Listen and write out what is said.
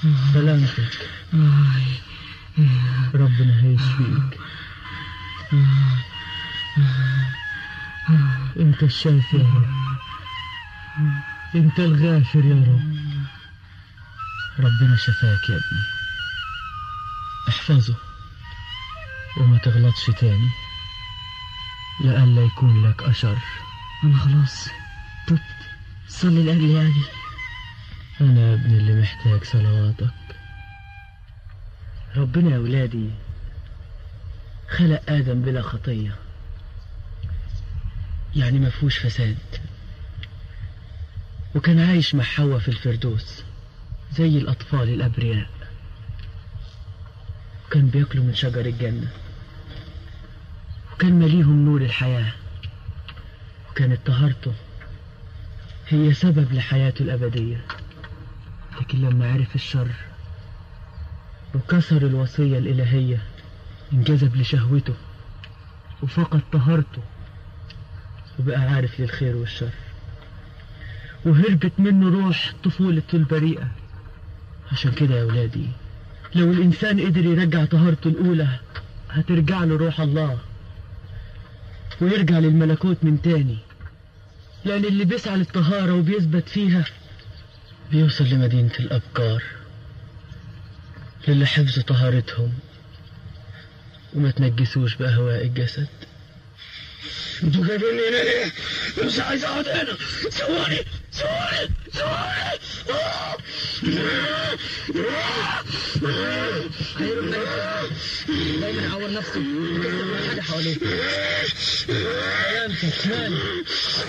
سلامتك ربنا هيشفيك انت الشافي يا رب انت الغافر يا رب ربنا شفاك يا ابني احفظه وما تغلطش تاني لئلا يكون لك أشر أنا خلاص تبت صلي لأجلي يا أبي أنا يا ابني اللي محتاج صلواتك ربنا يا ولادي خلق آدم بلا خطية يعني ما فيهوش فساد وكان عايش مع حواء في الفردوس زي الأطفال الأبرياء وكان بياكلوا من شجر الجنة وكان مليهم نور الحياة وكانت طهارته هي سبب لحياته الأبدية لكن لما عرف الشر وكسر الوصية الإلهية انجذب لشهوته وفقد طهارته وبقى عارف للخير والشر وهربت منه روح طفولته البريئة عشان كده يا ولادي لو الإنسان قدر يرجع طهارته الأولى هترجع له روح الله ويرجع للملكوت من تاني لأن اللي بيسعى للطهارة وبيثبت فيها بيوصل لمدينة الأبكار للي حفظوا طهارتهم وما تنجسوش بأهواء الجسد انتوا جايبيني هنا ليه؟ مش عايز اقعد هنا سووني سووني سووني دايما يعور نفسه حاجة حواليه سلامتك مالك